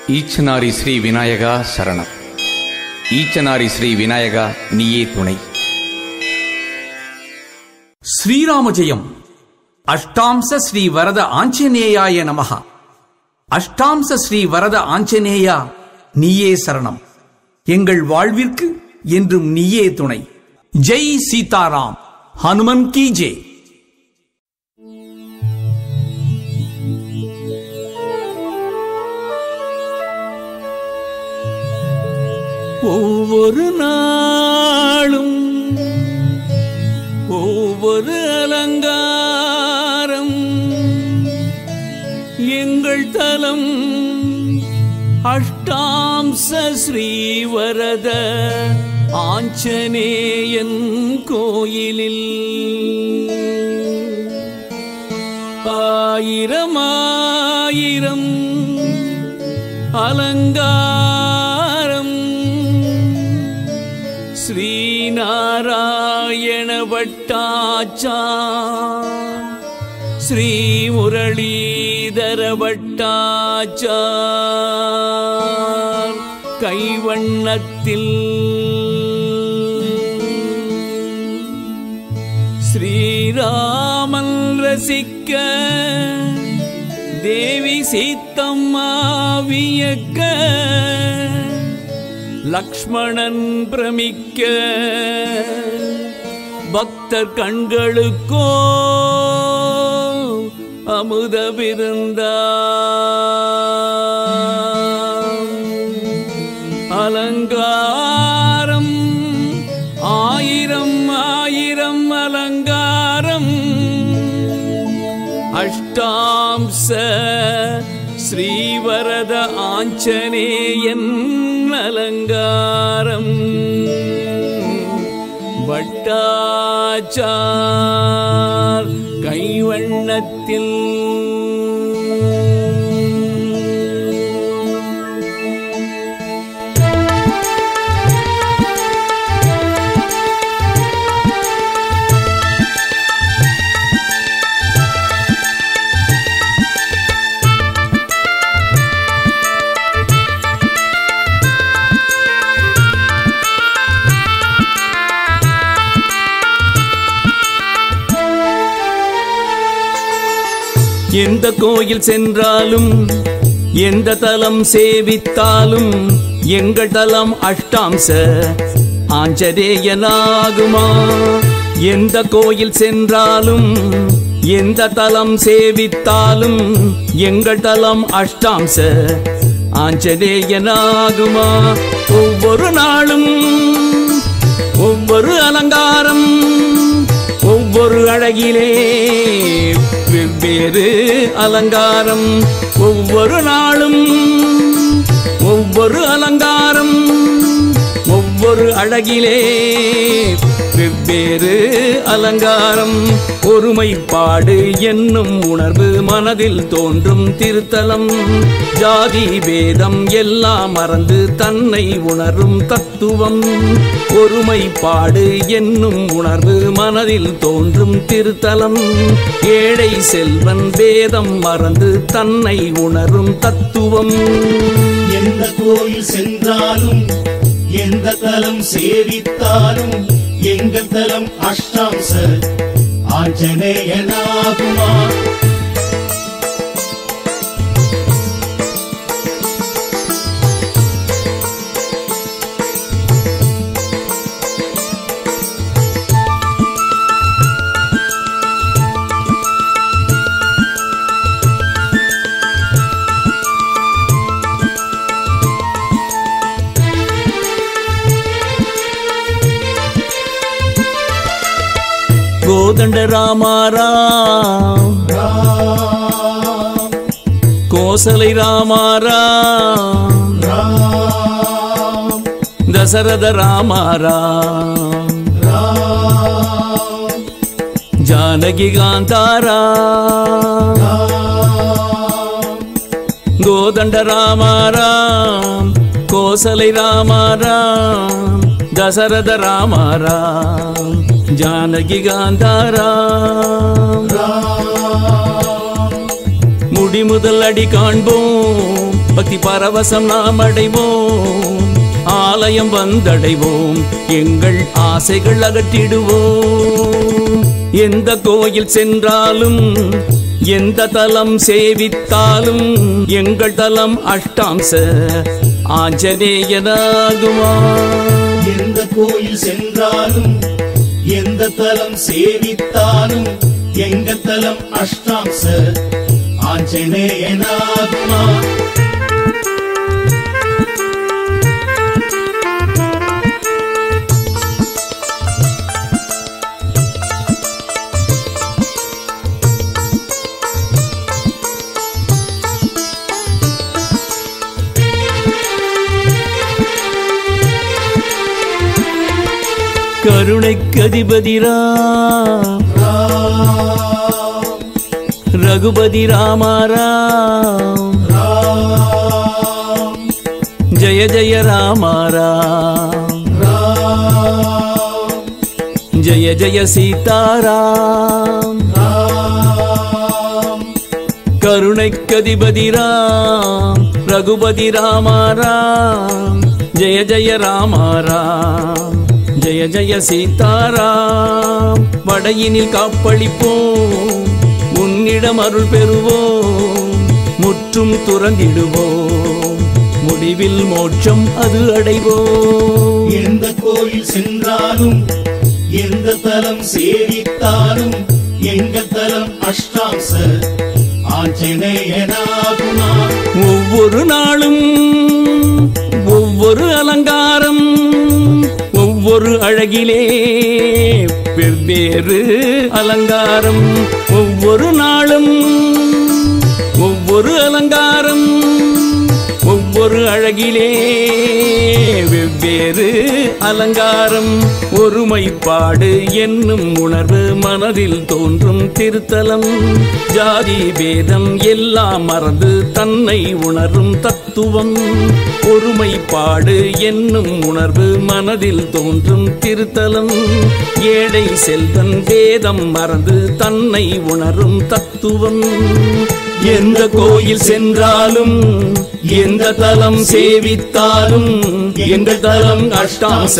ஈச்சனாரி ஸ்ரீ விநாயகா சரணம் ஈச்சனாரி ஸ்ரீ விநாயகா நீயே துணை శ్రీరామ జయం అష్టాంశ శ్రీ వరద ఆంజనేయాయ నమ அஷ்டாம்ச ஸ்ரீ வரத ஆஞ்சநேயா நீயே சரணம் எங்கள் வாழ்விற்கு என்றும் நீயே துணை ஜெய் சீதாராம் ஹனுமன் கி ஜெய் ஒவ்வொரு நாளும் ஒவ்வொரு அலங்காரம் எங்கள் தலம் அஷ்டாம்ச ஸ்ரீவரத ஆஞ்சநேயன் கோயிலில் ஆயிரம் ஆயிரம் அலங்காரம் ശ്രീനാരായണ ഭട്ടാച്ചാ ശ്രീ മുരളീധര ഭട്ടാച്ചാ കൈവണ്ണത്തിൽ ശ്രീരാമൻ രസിക്ക ദേവി സീത്തമ്മ വിയക്ക லக்ஷ்மணன் பிரமிக்க பக்தர் கண்களுக்கோ அமுத பிருந்தா அலங்காரம் ஆயிரம் ஆயிரம் அலங்காரம் அஷ்டாம்ச ஸ்ரீவரத ஆஞ்சநேயன் அலங்காரம் வட்டாச்சார் கைவண்ணத்தில் எந்த கோயில் சென்றாலும் எந்த தலம் சேவித்தாலும் எங்கள் தலம் அஷ்டாம்ச ஆஞ்சநேயனாகுமா எந்த கோயில் சென்றாலும் எந்த தலம் சேவித்தாலும் எங்கள் தலம் அஷ்டாம்ச ஆஞ்சநேயனாகுமா ஒவ்வொரு நாளும் ஒவ்வொரு அலங்காரம் ஒவ்வொரு அழகிலே வெவ்வேறு அலங்காரம் ஒவ்வொரு நாளும் ஒவ்வொரு அலங்காரம் ஒவ்வொரு அழகிலே வெவ்வேறு அலங்காரம் ஒருமைப்பாடு என்னும் உணர்வு மனதில் தோன்றும் திருத்தலம் ஜாதி பேதம் எல்லாம் மறந்து தன்னை உணரும் தத்துவம் ஒருமைப்பாடு என்னும் உணர்வு மனதில் தோன்றும் திருத்தலம் ஏழை செல்வன் பேதம் மறந்து தன்னை உணரும் தத்துவம் எந்த கோயில் சென்றாலும் எந்த தலம் சேவித்தாலும் எங்கள் தலம் அஷ்டாம்ச ஆஞ்சநேயனாகுமா கோதண்ட ராமாராம் ராம் கோசலை ராமாராம் ராம் தசரத ராமாராம் ராம் ஜானகி காந்தாரா கோதண்ட ராமாராம் கோசலை ராமாராம் தசரத ராமாராம் ஜானகி காந்தாராம் முடி முதல் அடி காண்போம் பக்தி பரவசம் நாம் அடைவோம் ஆலயம் வந்தடைவோம் எங்கள் ஆசைகள் அகற்றிடுவோம் எந்த கோயில் சென்றாலும் எந்த தலம் சேவித்தாலும் எங்கள் தலம் அஷ்டாம்ச ஆஞ்சநேயனாகுமா எந்த கோயில் சென்றாலும் எந்த தலம் சேவித்தாலும் எங்க தலம் அஷ்டாம்ச ஆஞ்சநேயனாகுமா கருணைக்கு அதிபதிராம் ராம் ரகுபதி ராமாராம் ராம் ஜெய ஜெய ராமாராம் ராம் ஜெய ஜெய சீதாராம் ராம் கருணைக்கதிபதி ராம் ரகுபதி ராமாராம் ஜெய ஜெய ராமாராம் ஜெய ஜெய சீதாராம் வடையினில் காப்பளிப்போம் உன்னிடம் அருள் பெறுவோம் முற்றும் துறந்திடுவோம் முடிவில் மோட்சம் அது அடைவோம் எந்த கோயில் சென்றாலும் எந்த தலம் சேவித்தாலும் எங்க தலம் அஷ்டாம்ச ஆஞ்சநேயனாகுமா ஒவ்வொரு நாளும் ஒவ்வொரு அலங்காரம் ஒவ்வொரு அழகிலே வெவ்வேறு அலங்காரம் ஒவ்வொரு நாளும் ஒவ்வொரு அலங்காரம் ஒவ்வொரு அழகிலே வெவ்வேறு அலங்காரம் ஒருமைப்பாடு என்னும் உணர்வு மனதில் தோன்றும் திருத்தலம் ஜாதி பேதம் எல்லாம் மறந்து தன்னை உணரும் தத்துவம் ஒருமைப்பாடு என்னும் உணர்வு மனதில் தோன்றும் திருத்தலம் ஏழை செல்வன் வேதம் மறந்து தன்னை உணரும் தத்துவம் எந்த கோயில் சென்றாலும் எந்த தலம் சேவித்தாலும் எங்கள் தலம் அஷ்டாம்ச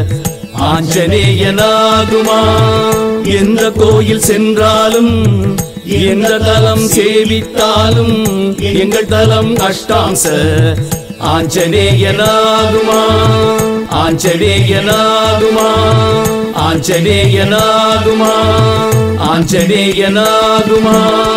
ஆஞ்சநேயனாகுமா எந்த கோயில் சென்றாலும் எந்த தலம் சேவித்தாலும் எங்கள் தலம் அஷ்டாம்ச ஆஞ்சநேயனாகுமா ஆஞ்சநேயனாகுமா ஆஞ்சநேயனாகுமா ஆஞ்சநேயனாகுமா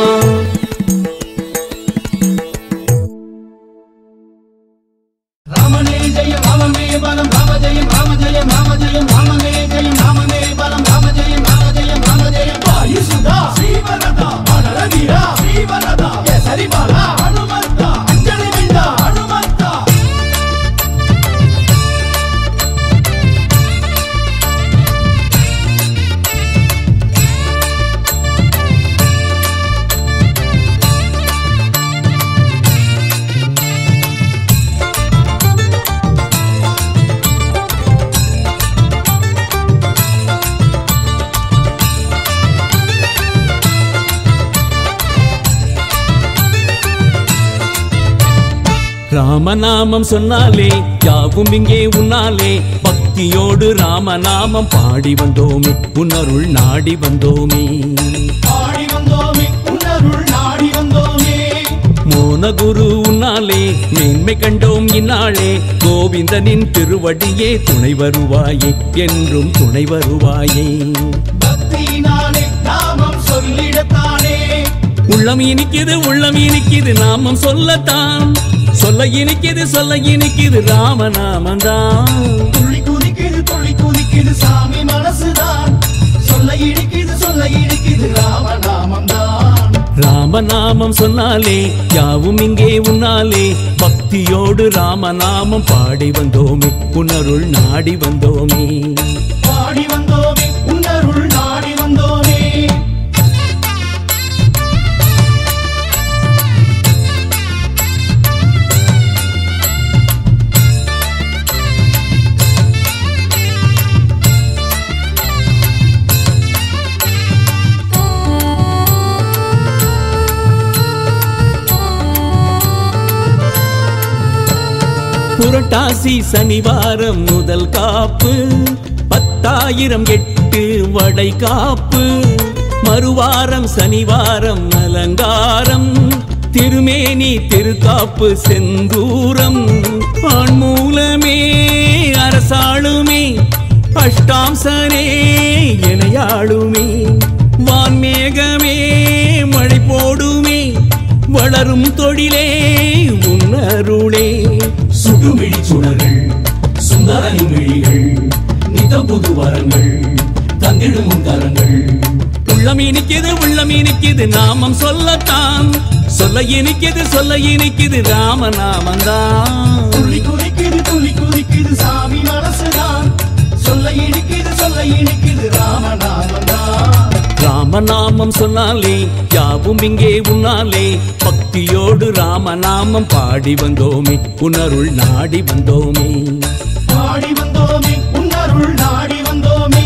ராமனே ஜெயம் ராமமே பலம் ராம ஜெயம் ராம ஜெயம் ராம ஜெயம் ராமமே ஜெயம் ராமமே பலம் ராம ஜெயம் ராம ஜெயம் ராம ஜெயம் வாயுசுதா ஸ்ரீவரதா அனரகிரா ஸ்ரீவரதா சரிபாலா ஹனுமந்தா அஞ்சலி விந்தா ஹனுமந்தா ராமநாமம் சொன்னாலே யாவும் இங்கே உன்னாலே பக்தியோடு ராமநாமம் பாடி வந்தோமே உன்னருள் நாடி வந்தோமே ஆடி வந்தோமே உன்னருள் நாடி வந்தோமே மோனகுரு உன்னாலே மேன்மை கண்டோம் இந்நாளே கோவிந்தனின் திருவடியே துணை வருவாயே என்றும் துணை வருவாயே பக்தியினாலே நாமம் சொல்லிடத்தானே உள்ளம் இனிக்குது உள்ளம் இனிக்குது நாமம் சொல்லத்தான் சொல்ல இனிக்குது சொல்ல இனிக்குது ராமநாமந்தான் துள்ளி குதிக்குது துள்ளி குதிக்குது சாமி மனசுதான் சொல்ல இடிக்குது சொல்ல இடிக்குது ராமநாமம் தான் ராமநாமம் சொன்னாலே யாவும் இங்கே உன்னாலே பக்தியோடு ராமநாமம் பாடி வந்தோமே உணருள் நாடி வந்தோமே பாடி வந்தோமே உன்னருள் நாடி வந்தோமே புரட்டாசி சனிவாரம் முதல் காப்பு பத்தாயிரம் எட்டு வடை காப்பு மறுவாரம் சனிவாரம் அலங்காரம் திருமேனி திருக்காப்பு செந்தூரம் ஆண் மூலமே அரசாளுமே அஷ்டாம்சனே எனையாளுமே வான்மேகமே மழை போடுமே வளரும் தொழிலே உன்னருளே சுடுமிழி சுடர்கள் சுந்தரனி விழிகள் நித புது வரங்கள் தந்திடும் உன் கரங்கள் உள்ளம் இனிக்குது உள்ளம் இனிக்குது நாமம் சொல்லத்தான் சொல்ல இனிக்குது சொல்ல இனிக்குது ராம நாமந்தான் துள்ளி குதிக்குது துள்ளி குதிக்குது சாமி மனசுதான் சொல்ல இனிக்குது சொல்ல இனிக்குது ராமநாமந்தான் ராமநாமம் சொன்னாலே யாவும் இங்கே உன்னாலே பக்தியோடு ராமநாமம் பாடி வந்தோமே உணருள் நாடி வந்தோமே பாடி வந்தோமே உன்னருள் நாடி வந்தோமே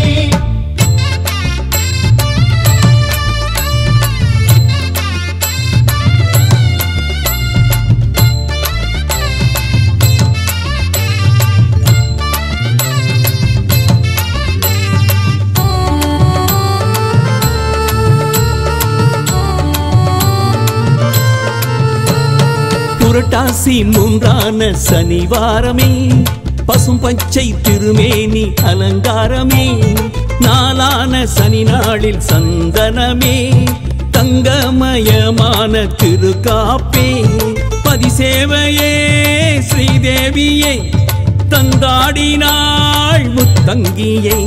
புரட்டாசி மூன்றான சனிவாரமே பசும் பச்சை திருமேனி அலங்காரமே நாளான சனி நாளில் சந்தனமே தங்கமயமான திருக்காப்பே பதிசேவையே ஸ்ரீதேவியே தந்தாடினாள் முத்தங்கியை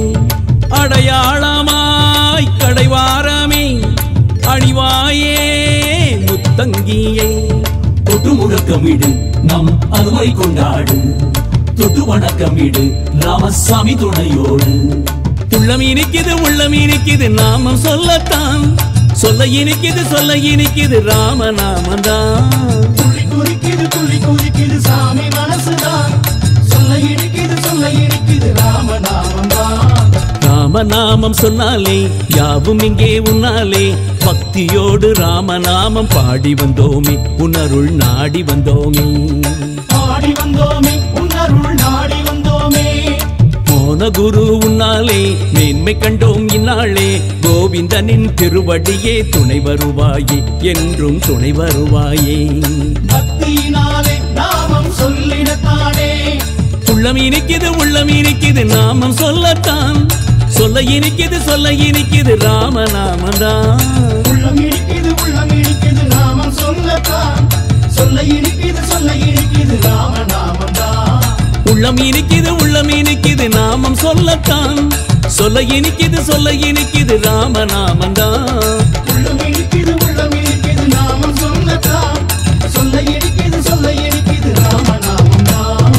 அடையாளமாய் கடைவாரமே அணிவாயே முத்தங்கியை தொட்டு முழக்கமிடு நம் அருமை கொண்டாடு தொட்டு வணக்கமிடு ராமசாமி துணையோடு உள்ளம் இனிக்குது உள்ளம் இனிக்குது நாமம் சொல்லத்தான் சொல்ல இனிக்குது சொல்ல இனிக்குது ராம நாமந்தான் துள்ளி குதிக்குது துள்ளி குதிக்குது சாமி மனசுதான் சொல்ல இனிக்குது சொல்ல இனிக்குது ராமநாமந்தான் ராம நாமம் சொன்னாலே யாவும் இங்கே உன்னாலே பக்தியோடு ராமநாமம் பாடி வந்தோமே உணருள் நாடி வந்தோமே பாடி வந்தோமே உன்னருள் நாடி வந்தோமே போன குரு உன்னாலே மேன்மை கண்டோம் இந்நாளே கோவிந்தனின் திருவடியே துணை வருவாயே என்றும் துணை வருவாயே பக்தியினாலே நாமம் சொல்லிடத்தானே உள்ளம் இனிக்குது உள்ளம் இனிக்குது நாமம் சொல்லத்தான் சொல்ல இனிக்குது சொல்ல இனிக்குது ராம நாமந்தான் உள்ளம் இனிக்குது உள்ளம் இனிக்குது நாமம் சொல்லத்தான் சொல்ல இனிக்குது சொல்ல இனிக்குது ராமநாமந்தான் உள்ளம் இனிக்குது உள்ளம் இனிக்குது நாமம் சொல்லத்தான் சொல்ல இனிக்குது சொல்ல இனிக்குது ராம நாமந்தான் உள்ளம் இனிக்குது உள்ளம் இனிக்குது நாமம் சொல்லத்தான் சொல்ல இனிக்குது சொல்ல இனிக்குது ராமநாமந்தான்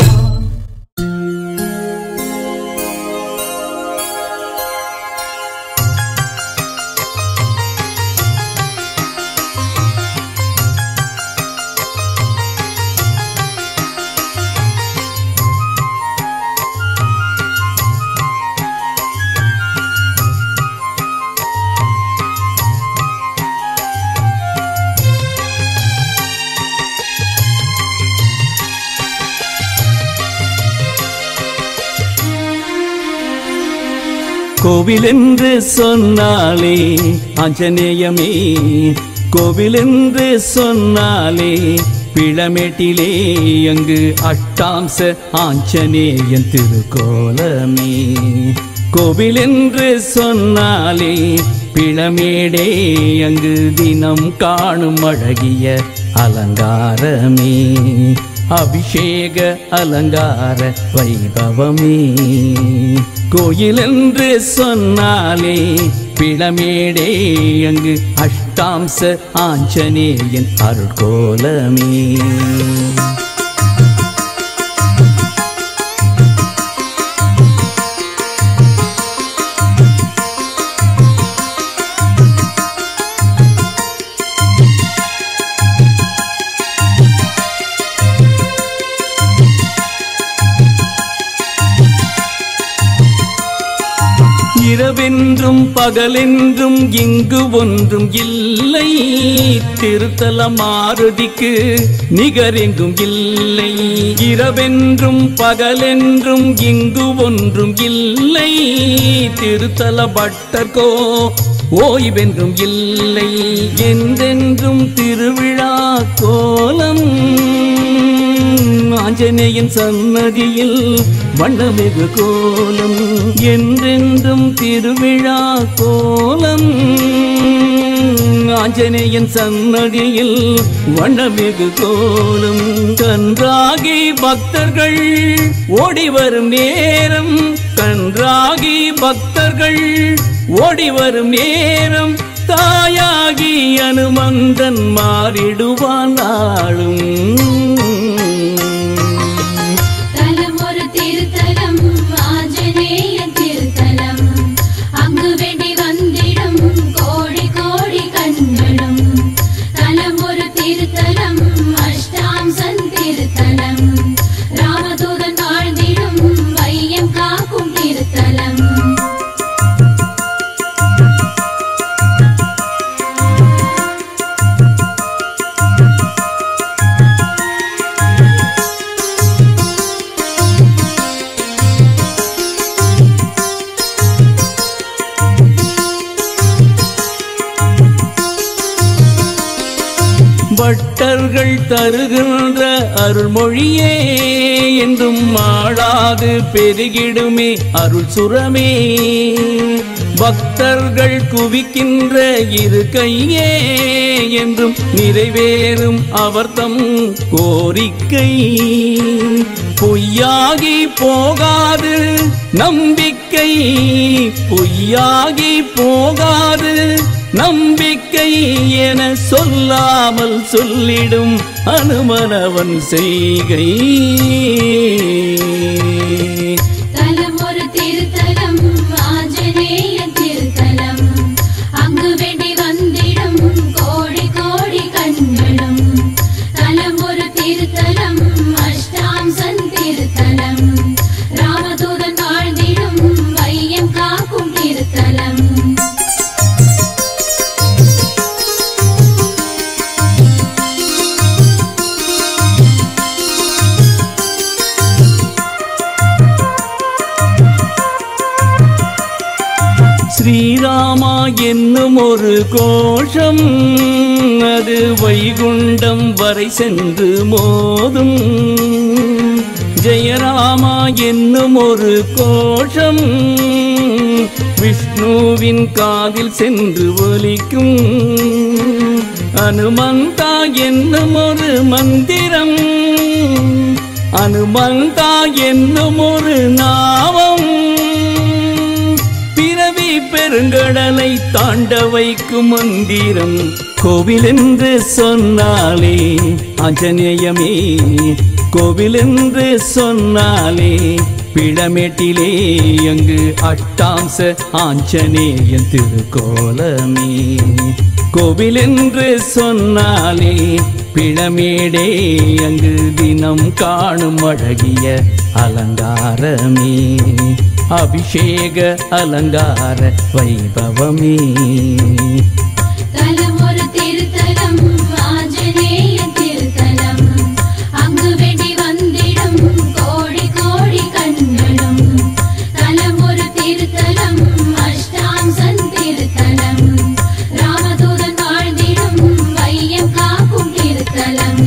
கோவில் என்று சொன்னாலே ஆஞ்சநேயமே கோவில் என்று சொன்னாலே பிளமேட்டிலே அங்கு அஷ்டாம்ச ஆஞ்சநேயன் திருக்கோலமே கோவில் என்று சொன்னாலே பிளமேடே அங்கு தினம் காணும் அழகிய அலங்காரமே அபிஷேக அலங்கார வைபவமே கோயில் என்று சொன்னாலே பிளமேடே அங்கு அஷ்டாம்ச ஆஞ்சநேயன் அருட்கோலமே இரவென்றும் பகலென்றும் இங்கு ஒன்றும் இல்லை திருத்தல மாருதிக்கு நிகரெங்கும் இல்லை இரவென்றும் பகலென்றும் இங்கு ஒன்றும் இல்லை திருத்தல பட்டர்கோ ஓய்வென்றும் இல்லை என்றென்றும் திருவிழா கோலம் ஆஞ்சநேயன் சன்னதியில் வண்ணமிகு கோலம் என்றென்றும் திருவிழா கோலம் ஆஞ்சநேயன் சன்னதியில் வண்ணமிகு கோலம் கன்றாகி பக்தர்கள் ஓடி வரும் நேரம் கன்றாகி பக்தர்கள் ஓடி வரும் நேரம் தாயாகி அனுமந்தன் மாறிடுவான் நாளும் தலம் ஒரு திருத்தலம் ஆஞ்சநேய திருத்தலம் அங்கு வேண்டி வந்திடும் கோடி கோடி கண்களும் தலம் ஒரு திருத்தலம் அஷ்டாம்சன் திருத்தலம் ராமதூதன் வாழ்ந்திடும் வையம் காக்கும் திருத்தலம் பட்டர்கள் தருகின்ற அருள்மொழியே என்றும் மாளாது பெருகிடுமே அருள் சுரமே பக்தர்கள் குவிக்கின்ற இரு கையே என்றும் நிறைவேறும் அவர்தம் கோரிக்கை பொய்யாகி போகாது நம்பிக்கை பொய்யாகி போகாது நம்பிக்கை என சொல்லாமல் சொல்லிடும் அனுமனவன் செய்கை தலம் ஒரு திருத்தலம் ஆஞ்சநேய திருத்தலம் அங்கு வேண்டி வந்திடும் கோடி கோடி கண்களும் தலம் ஒரு திருத்தலம் அஷ்டாம்சன் திருத்தலம் ராமதூதன் வாழ்ந்திடும் வையம் காக்கும் திருத்தலம் ஸ்ரீராமா என்னும் ஒரு கோஷம் அது வைகுண்டம் வரை சென்று மோதும் ஜெயராமா என்னும் ஒரு கோஷம் விஷ்ணுவின் காதில் சென்று ஒலிக்கும் அனுமந்தா என்னும் ஒரு மந்திரம் அனுமந்தா என்னும் ஒரு நாமம் பிறவி பெருங்கடலை தாண்ட வைக்கும் மந்திரம் கோவில் என்று சொன்னாலே ஆஞ்சநேயமே கோவில் என்று சொன்னாலே பிடமேட்டிலே அங்கு அட்டாம்ச ஆஞ்சநேயன் திருக்கோலமே கோவில் என்று சொன்னாலே பிணமேடே அங்கு தினம் காணும் அழகிய அலங்காரமே அபிஷேக அலங்கார வைபவமே தலம் ஒரு திருத்தலம் ஆஞ்சநேய திருத்தலம் அங்கு வேண்டி வந்திடும் கோடி கோடி கண்களும் தலம் ஒரு திருத்தலம் அஷ்டாம்சன் திருத்தலம் ராமதூதன் வாழ்ந்திடும் வையம் காக்கும் திருத்தலம்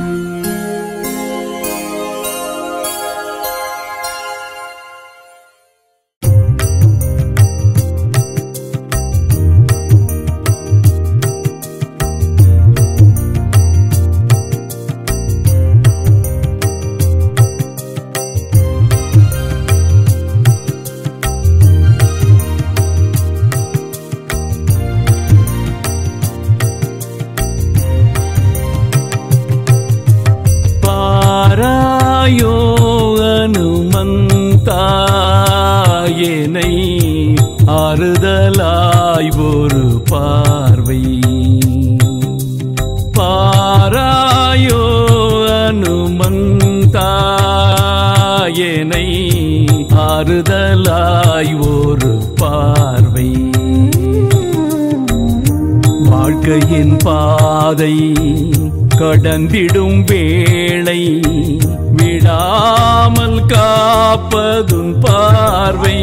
பாராயோ அனுமந்தாயனை ஆறுதலாய் ஒரு பார்வை பாராயோ அனுமந்தாயனை ஆறுதலாய் ஒரு பார்வை வாழ்க்கையின் பாதை கடந்திடும் வேளை விடாமல் காப்பதும் பார்வை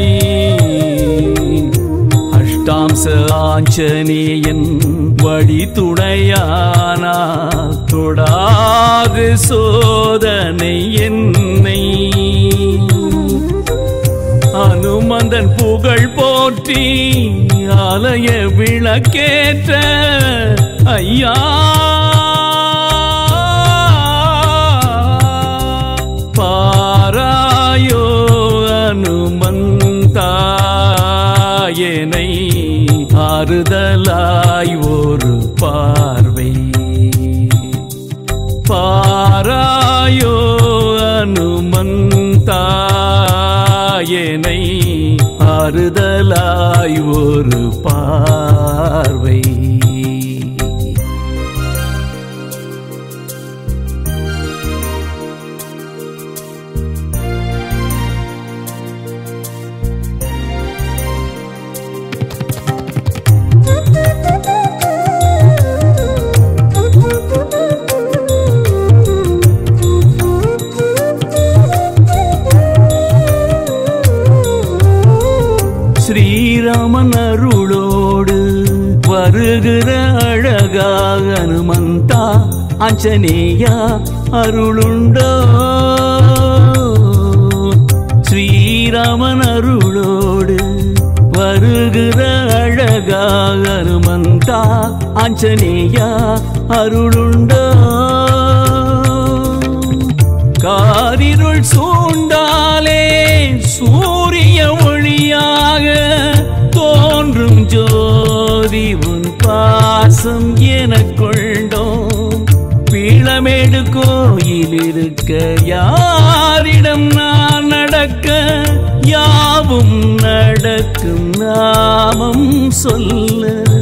அஷ்டாம்ச ஆஞ்சநேயன் வழி துணையானா தொடாது சோதனை என்னை அனுமந்தன் புகழ் போற்றி ஆலய விளக்கேற்ற ஐயா பாராயோ அனுமந்தாயனை ஆறுதலாய் ஒரு பார்வை பாராயோ அனுமந்தாயனை ஆறுதலாய் ஒரு பார்வை ஸ்ரீராமன் அருளோடு வருகிற அழகாக அனுமந்தா ஆஞ்சநேயா அருளுண்டோ ஸ்ரீராமன் அருளோடு வருகிற அழகாக அனுமந்தா ஆஞ்சநேயா அருளுண்டோ காரிருள் சூண்டாலே சூரிய ஒளியாக தோன்றும் ஜோதி உன் பாசம் என கொண்டோம் பீளமேடு கோயில் இருக்க யாரிடம் நான் நடக்க யாவும் நடக்கும் நாமம் சொல்ல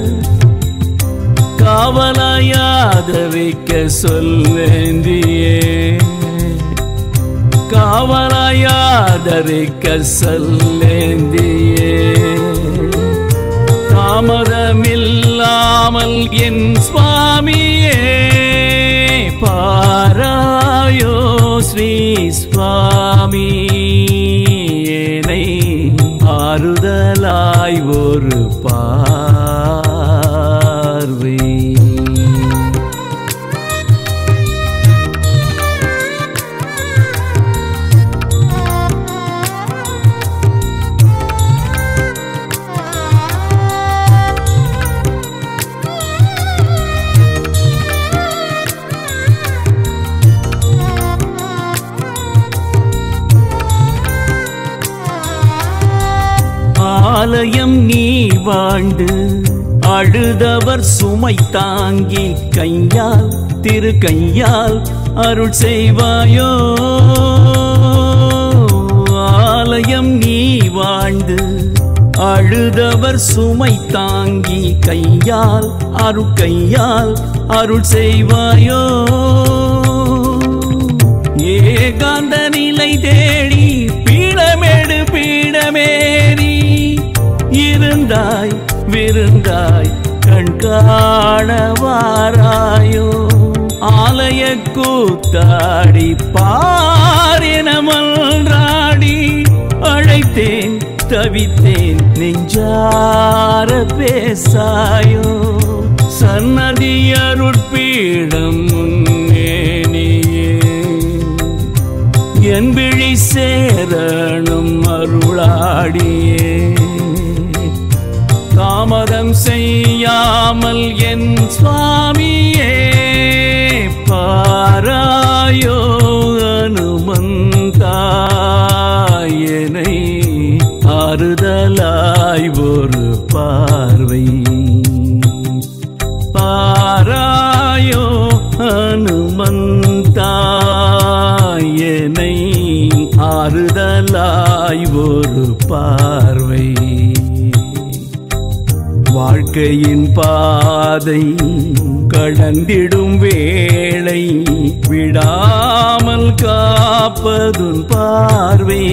காவலாயாத வைக்க சொல்லேந்தியே காவலாயாதரிக்க சொல்லேந்தியே தாமதமில்லாமல் என் சுவாமியே பாராயோ ஸ்ரீ சுவாமி ஏனை ஆறுதலாய் ஒரு பார்வை ஆலயம் நீ வாழ்ந்து அழுதவர் சுமை தாங்கி கையால் திரு கையால் அருள் செய்வாயோ ஆலயம் நீ வாழ்ந்து அழுதவர் சுமை தாங்கி கையால் அருள் கையால் அருள் செய்வாயோ ஏகாந்த நிலை தேடி பீடமேடு பீடமேறி இருந்தாய் விருந்தாய் கண் காணவாராயோ ஆலய கூத்தாடி பாரினமன்றாடி அழைத்தேன் தவித்தேன் நெஞ்சார பேசாயோ சன்னதி அருட்பீடம் முன்னே நீயே என் விழி சேரணும் அருளாடியே தாமதம் செய்யாமல் என் சுவாமியே பாராயோ அனுமந்தாயனை ஆறுதலாய் ஒரு பார்வை பாராயோ அனுமந்தாயனை ஆறுதலாய் ஒரு பார்வை வாழ்க்கையின் பாதை கடந்திடும் வேளை விடாமல் காப்பதுன் பார்வை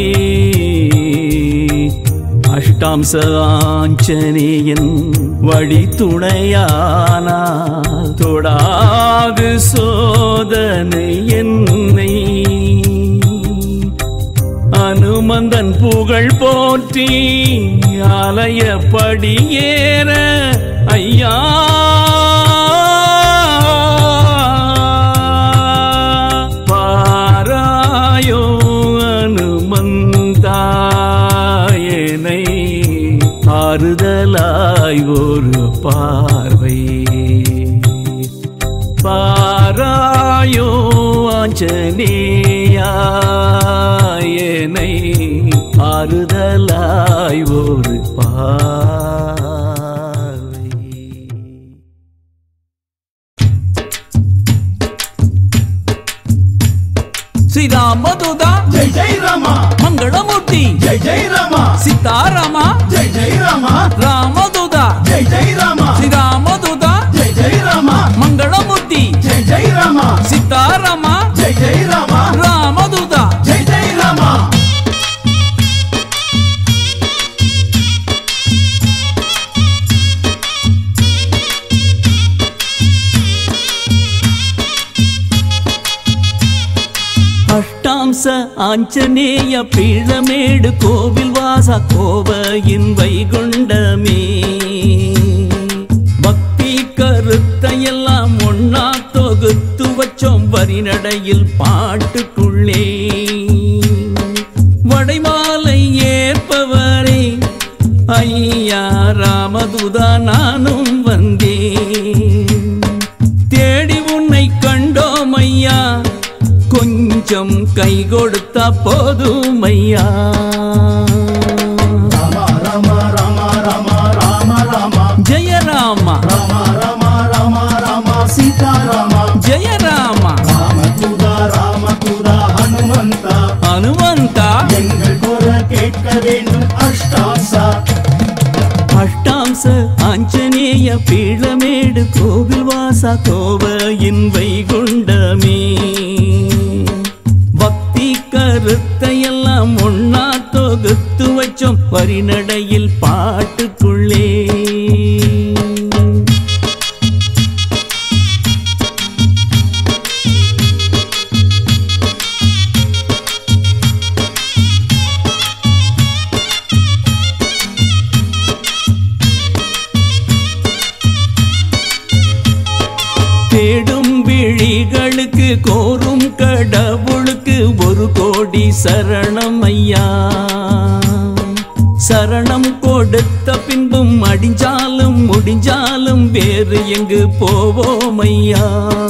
அஷ்டாம்ச ஆஞ்சநேயன் வழி துணையானால் தொடாது சோதனை என்னை அனுமந்தன் புகழ் போற்றி ஆலய படியேற ஐயா பாராயோ அனுமந்தாயனை ஆறுதலாய் ஒரு பார்வை பாராயோ ஆஞ்சநேயாயனை ஆறுதலாய் ஒரு பார்வை శ్రీరామదుదా జై జై రామ మంగళమూర్తి జై జై రామ సీతారామ జై జై రామ రామదుదా జై జై రామ శ్రీరామదుదా జై జై రామ మంగళమూర్తి జై జై రామ సీతారామ జై జై రామ రామదుదా జై జై రామ அஷ்டாம்ச ஆஞ்சநேய பீழமேடு கோவில் வாச கோவையின் வைகுண்டமே பக்தி கருத்தையெல்லாம் ஒன்னா தொகுத்து வச்சோம் வரிநடையில் பாட்டுக்குள்ளே வடைமாலை ஏற்பவரே ஐயா ராமதுதா நானும் வந்தேன் தேடி உன்னை கண்டோம் ஐயா கொஞ்சம் கை கொடுத்தா போதும் ஐயா రామ రామ రామ రామ రామ రామ ஜெய ராமா రామ రామ రామ రామ సీతారామ ஜெய ராமா ராம தூதா ராம தூதா ஹனுமந்த அனுமந்தா எங்கள் குர கேட்க வேண்டும் அஷ்டாசா அஷ்டாம்ச ஆஞ்சநேய பீழமேடு கோவில் வாசா கோவையின் வைகுண்டமே பக்தி கருத்தையெல்லாம் ஒன்னா தொகுத்து வச்சோம் வரிநடையில் பாட்டுக்குள்ளே தேடும் விழிகளுக்கு கோரும் கடவுளுக்கு ஒரு கோடி சரணம் ஐயா சரணம் கொடுத்த பின்பும் அடிஞ்சாலும் முடிஞ்சாலும் வேறு எங்கு போவோம் ஐயா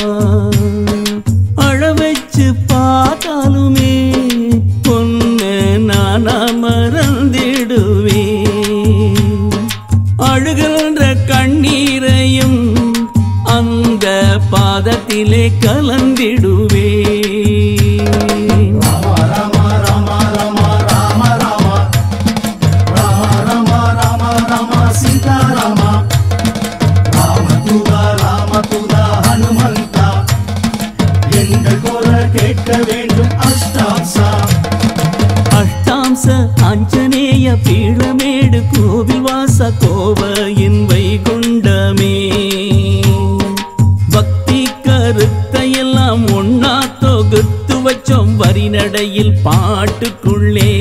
அழ வச்சு பார்த்தாலுமே பொண்ணு நானா மறந்திடுவேன் அழுகின்ற கண்ணீரையும் அந்த பாதத்திலே கலந்திடுவே రామ రామ రామ రామ రామ రామ రామ రామ రామ సీతారామ ராம தூதா ராம தூதா ஹனுமந்த எங்கள் குர கேட்க வேண்டும் அஷ்டாசா அஷ்டாம்ச ஆஞ்சநேய பீழமேடு கோவில் வாச கோவையின் வைகுண்டமே பக்தி கருத்தையெல்லாம் ஒன்னா தொகுத்து வச்சோம் வரிநடையில் பாட்டுக்குள்ளே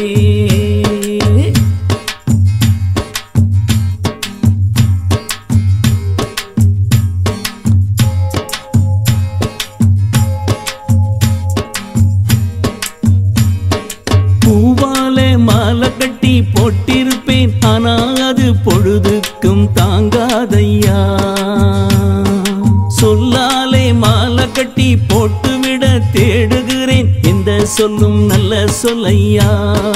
பூவாலே மாலை கட்டி போட்டிருப்பேன் ஆனா அது பொழுதுக்கும் தாங்காதையா சொல்லாலே மாலை கட்டி போட்டுவிட தேடுகிறேன் எந்த சொல்லும் நல்ல சொல்லையா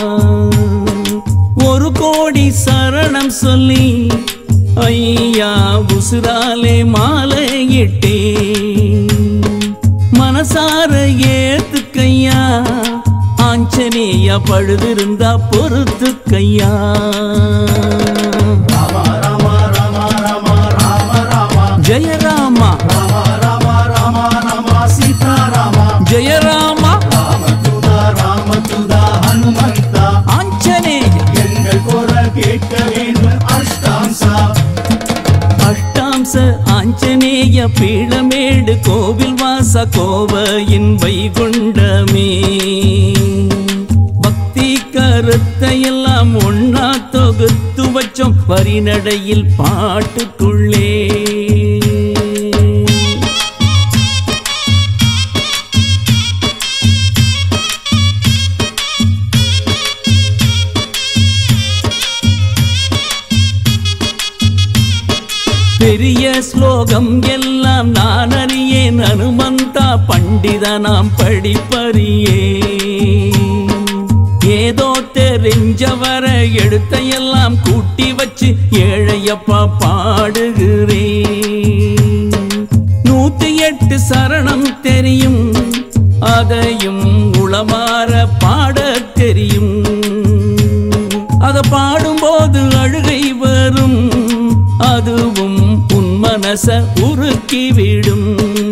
ஒரு கோடி சரணம் சொல்லி ஐயா உசுராலே மாலையிட்டேன் மனசார ஏத்துக்கையா ஆஞ்சநேயா பழுதிருந்தா பொறுத்துக்கையா ராம ராம ராம ராம ராம ராம ஜெய ராமா ராமா ஜெய ராமா ராமதுதா ராமதுதா ஹனுமந்தா ஆஞ்சநேய எங்கள் குரல் கேட்க வேண்டும் அஷ்டாம்சா அஷ்டாம்ச ஆஞ்சநேய பீடமேடு கோவில் வாச கோவையின் வைகுண்டமே பக்தி கருத்தையெல்லாம் ஒன்னா தொகுத்து வச்சோம் வரிநடையில் பாட்டுக்குள்ளே பெரிய ஸ்லோகம் எல்லாம் நான் அறியேன் அனுமந்தா பண்டித நாம் படிப்பறியே ஏதோ தெரிஞ்சவர எடுத்த எல்லாம் கூட்டி வச்சு ஏழையப்பா பாடுகிறேன் நூத்தி எட்டு சரணம் தெரியும் அதையும் உளமாற பாடத் தெரியும் அத பாடும்போது அழுகை வரும் அதுவும் உன் மனச உருக்கிவிடும்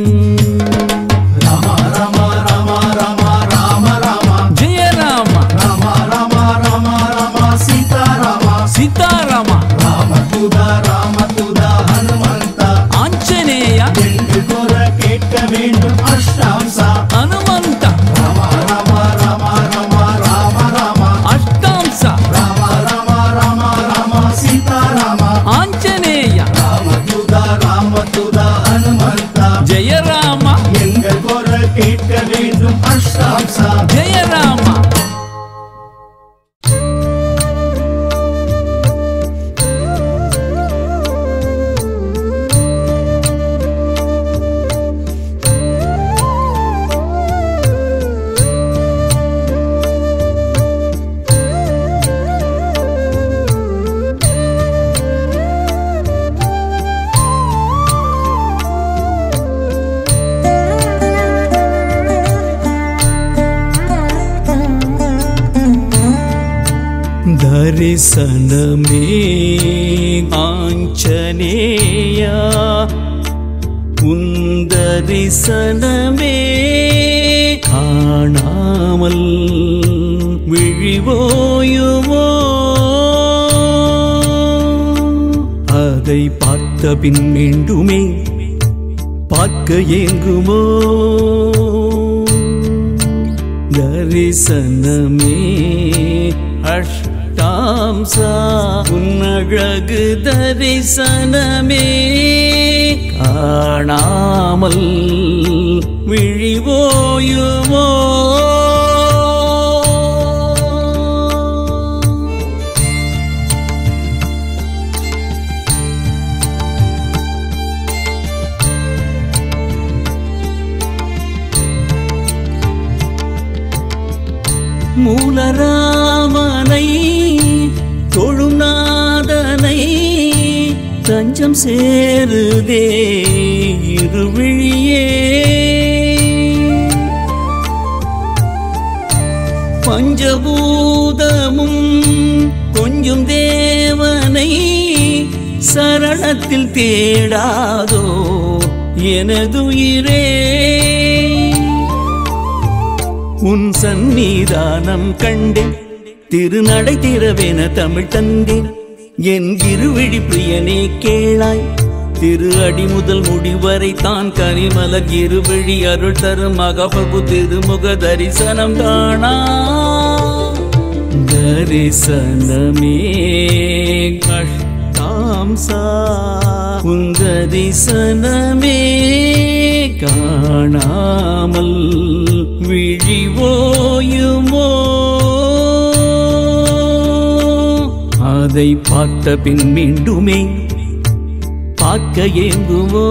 ராமா ராமா ராமா ராமா ராம ராமா ஜெய ராமா ராமா ராமா ராமா ராமா சீதாராமா சீதாராமா ராமதுதா ராமதுதா ஹனுமந்தா ஆஞ்சநேயா எங்கள் குரல் கேட்க வேண்டும் அஷ்டாம்சா ஹனுமந்தா ராமா ராமா ராமா ராமா ராம ராமா அஷ்டாம்சா ராமா ராமா ராமா ராமா சீதாராமா ஆஞ்சநேயா ராமதுதா ராமதுதா ஹனுமந்தா ஜெய ராமா எங்கள் குரல் கேட்க வேண்டும் அஷ்டாம்சா ஜெய ராமா தரிசனமே ஆஞ்சநேயா உன் தரிசனமே காணாமல் விழிவோயுமோ அதை பார்த்த பின் மீண்டுமே பார்க்க ஏங்குமோ தரிசனமே அஷ்டாம்சா உன்னழகு தரிசனமே காணாமல் விழிவோயுமோ மூலராமனை தொழுநாதனை தஞ்சம் சேருதே இருவிழியே பஞ்சபூதமும் கொஞ்சம் தேவனை சரணத்தில் தேடாதோ எனதுயிரே உன் சந்நிதானம் கண்டேன் திருநடை திறவென தமிழ் தந்தேன் என் இருவிழி பிரியனே கேளாய் திரு அடி முதல் முடிவரை தான் கரிமலர் இருவிழி அருள் தரும் மகபபு திருமுக தரிசனம் காணா தரிசனமே கஷ்டாம்சா உன் தரிசனமே காணாமல் விழிவோயுமோ அதை பார்த்த பின் மீண்டுமே பார்க்க ஏங்குமோ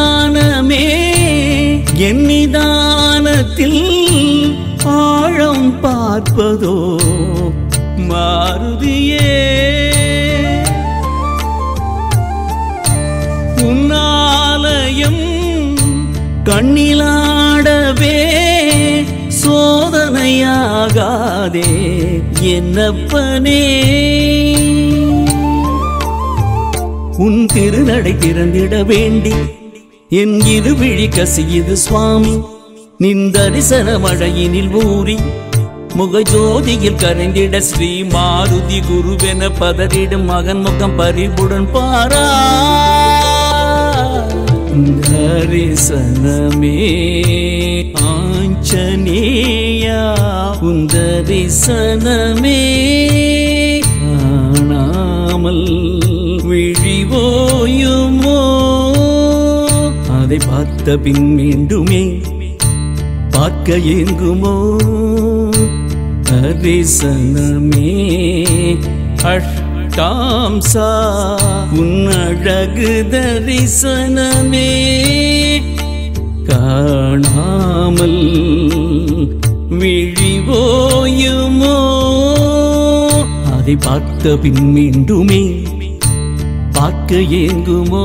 சந்நிதானமே என் நிதானத்தில் ஆழம் பார்ப்பதோ மாருதியே உன்னாலயம் கண்ணிலாடவே சோதனையாகாதே என்னப்பனே உன் திருநடை திறந்திட வேண்டி என் இருவிழி கசியுது சுவாமி நின் தரிசன மழையினில் ஊறி முகஜோதியில் கரைந்திட ஸ்ரீ மாருதி குருவென பதறிடும் மகன் முகம் பறிவுடன் பாரா தரிசனமே ஆஞ்சநேயா உன் தரிசனமே காணாமல் விழிவோயுமோ அதை பார்த்த பின் மீண்டுமே பார்க்க ஏங்குமோ தரிசனமே அஷ்டாம்சா உன் அழகு தரிசனமே காணாமல் விழிவோயுமோ அதை பார்த்த பின் மீண்டுமே பார்க்க ஏங்குமோ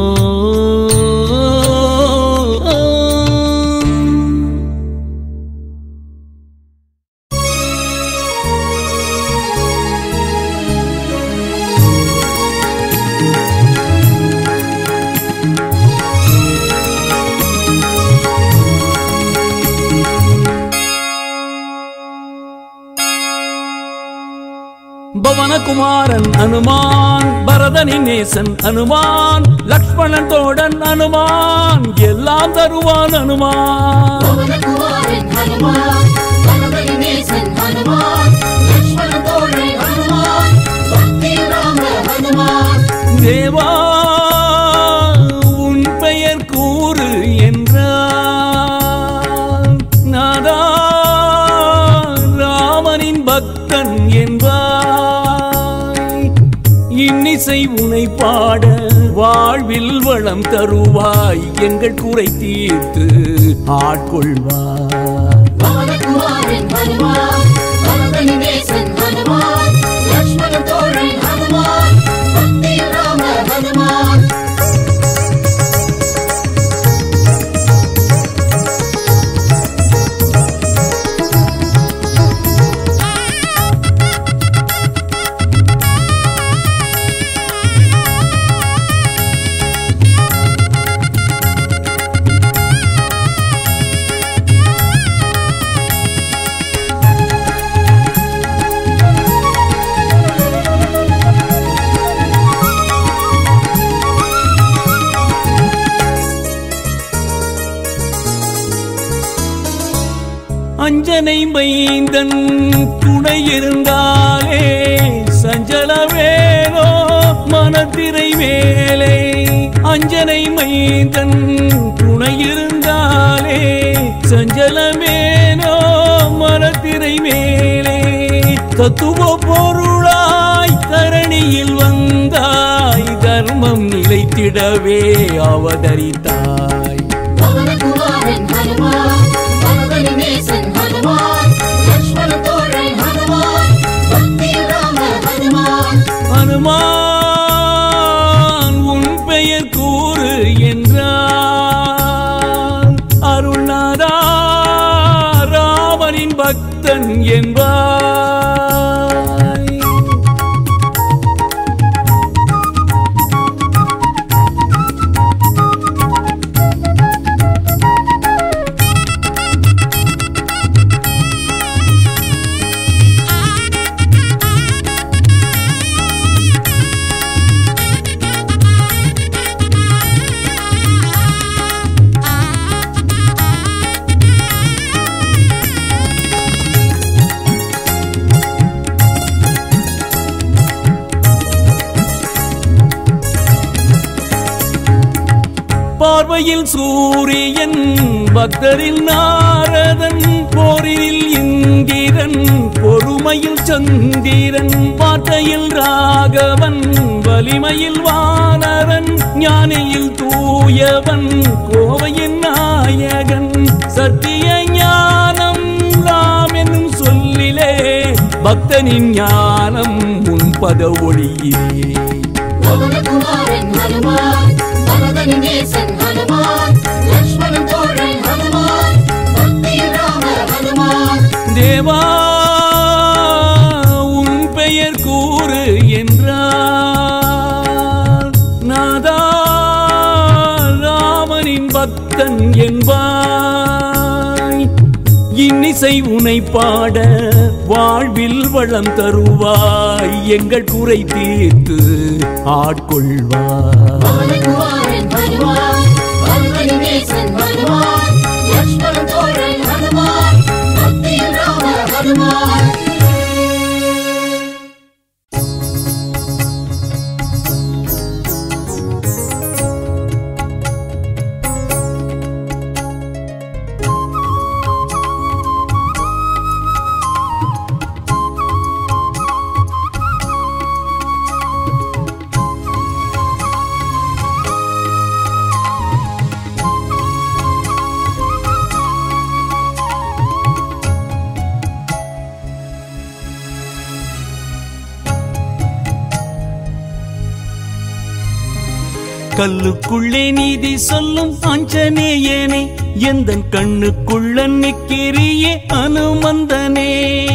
பவனகுமாரன் அனுமான் பரதனின் நேசன் அனுமான் லக்ஷ்மணன் தோடன் அனுமான் எல்லாம் தருவான் அனுமான் பவனகுமாரன் ஹனுமான் பரமன் நேசன் ஹனுமான் லக்ஷ்மண தோழை ஹனுமான் பக்தி ராம ஹனுமான் தேவா உன் பெயர் கூறு என்றான் நாதா ராமனின் பக்தன் என்பாய் இன்னிசை உனை பாட வாழ்வில் வளம் தருவாய் எங்கள் குறை தீர்த்து ஆட்கொள்வாய் பவனகுமாரன் ஹனுமான் பரமன் நேசன் ஹனுமான் லக்ஷ்மண தோழை ஹனுமான் பக்தி ராம ஹனுமான் அஞ்சனை மைந்தன் துணை இருந்தாலே சஞ்சலவேலோ மனத்திரை மேலே அஞ்சனை மைந்தன் துணை இருந்தாலே சஞ்சலமேனோ மனத்திரை மேலே தத்துவ பொருளாய் தரணியில் வந்தாய் தர்மம் நிலைத்திடவே அவதரித்தாய் பவனகுமாரன் ஹனுமான் பரமன் நேசன் ஹனுமான் லக்ஷ்மண தோழை ஹனுமான் பக்தி ராம ஹனுமான் அனுமான் உன் பெயர் கூறு என்றான் அருள்நாதா ராமனின் பக்தன் என்பாய் பார்வையில் சூரியன் பக்தரில் நாரதன் போரில் இந்திரன் பொறுமையில் சந்திரன் வார்த்தையில் ராகவன் வலிமையில் வானரன் ஞானியில் தூயவன் கோவையின் நாயகன் சத்திய ஞானம் ராம் என்னும் சொல்லிலே பக்தனின் ஞானம் முன்பத ஒளியிலே பவனகுமாரன் ஹனுமான் பரதனின் நேசன் ஹனுமான் லக்ஷ்மணன் தோழன் ஹனுமான் பக்தி ராம ஹனுமான் தேவா உன் பெயர் கூறு என்றார் நாதா ராமனின் பக்தன் என்பாய் இன்னிசை உனை பாட வாழ்வில் வளம் தருவாய் எங்கள் குறை தீர்த்து ஆட்கொள்வாய் பவனகுமாரன் ஹனுமான் பரதனின் நேசன் ஹனுமான் லக்ஷ்மணன் தோழன் ஹனுமான் பக்தி ராம ஹனுமான் கல்லுக்குள்ளே நீதி சொல்லும் ஆஞ்சநேயனே எந்த கண்ணுக்குள்ள நிக்கிறியே அனுமந்தனே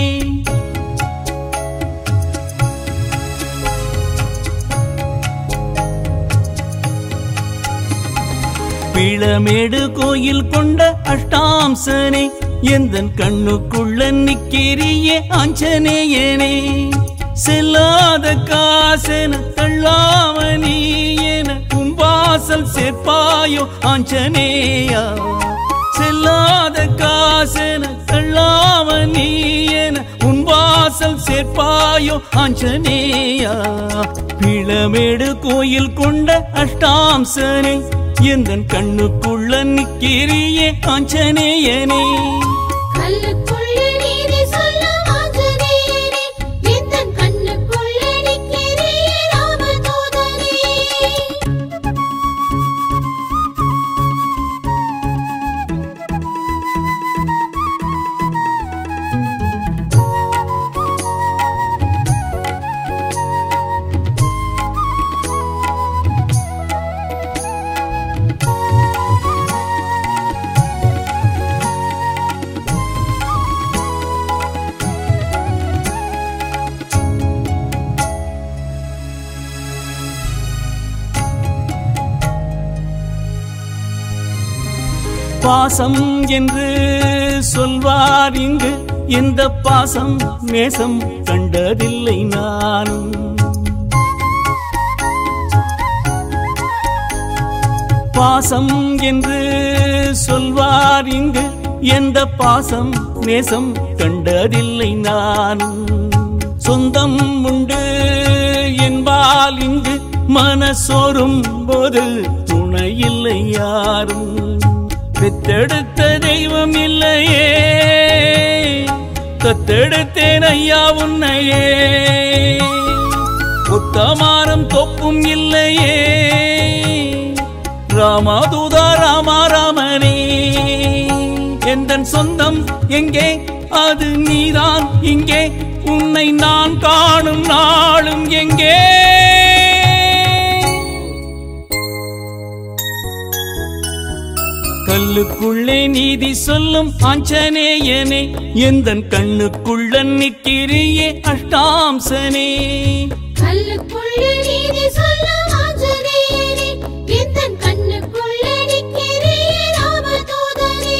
பிளமேடு கோயில் கொண்ட அஷ்டாம்சனே எந்த கண்ணுக்குள்ள நிக்கிறியே ஆஞ்சநேயனே செல்லாத காசென தள்ளாமணி என உன் வாசல் சேர்ப்பாயோ ஆஞ்சநேயா செல்லாத காசென தள்ளாமணி என உன் வாசல் சேர்ப்பாயோ ஆஞ்சநேயா பிளமேடு கோயில் கொண்ட அஷ்டாம்சனே எந்த கண்ணுக்குள்ள நிக்கிறியே ஆஞ்சநேயனே கல்லுக்குள்ளே நீதி சொல்லும் ஆஞ்சநேயனே, எந்தன் கண்ணுக்குள்ளே நிற்கிறீயே ராமதூதனே. பாசம் என்று சொல்வார் இங்கு எந்த பாசம் நேசம் கண்டதில்லை நான் பாசம் என்று சொல்வார் இங்கு எந்த பாசம் நேசம் கண்டதில்லை நான் சொந்தம் உண்டு என்பால் இங்கு மனசோரும் போது துணை இல்லை யாரும் பெத்தெடுத்த தெய்வம் இல்லையே தத்தெடுத்தேன் ஐயா உன்னையே உத்தமானம் தொப்பும் இல்லையே ராமாதூதா ராமா ராமனே எந்தன் சொந்தம் எங்கே அது நீதான் இங்கே உன்னை நான் காணும் நாளும் எங்கே கல்லுக்குள்ளே நீதி சொல்லும் ஆஞ்சநேயனே எந்தன் கண்ணுக்குள்ள நிற்கிறியே அஷ்டாம்சனே கல்லுக்குள்ளே நீதி சொல்லும் ஆஞ்சநேயனே, எந்தன் கண்ணுக்குள்ளே நிற்கிறீயே ராமதூதனே.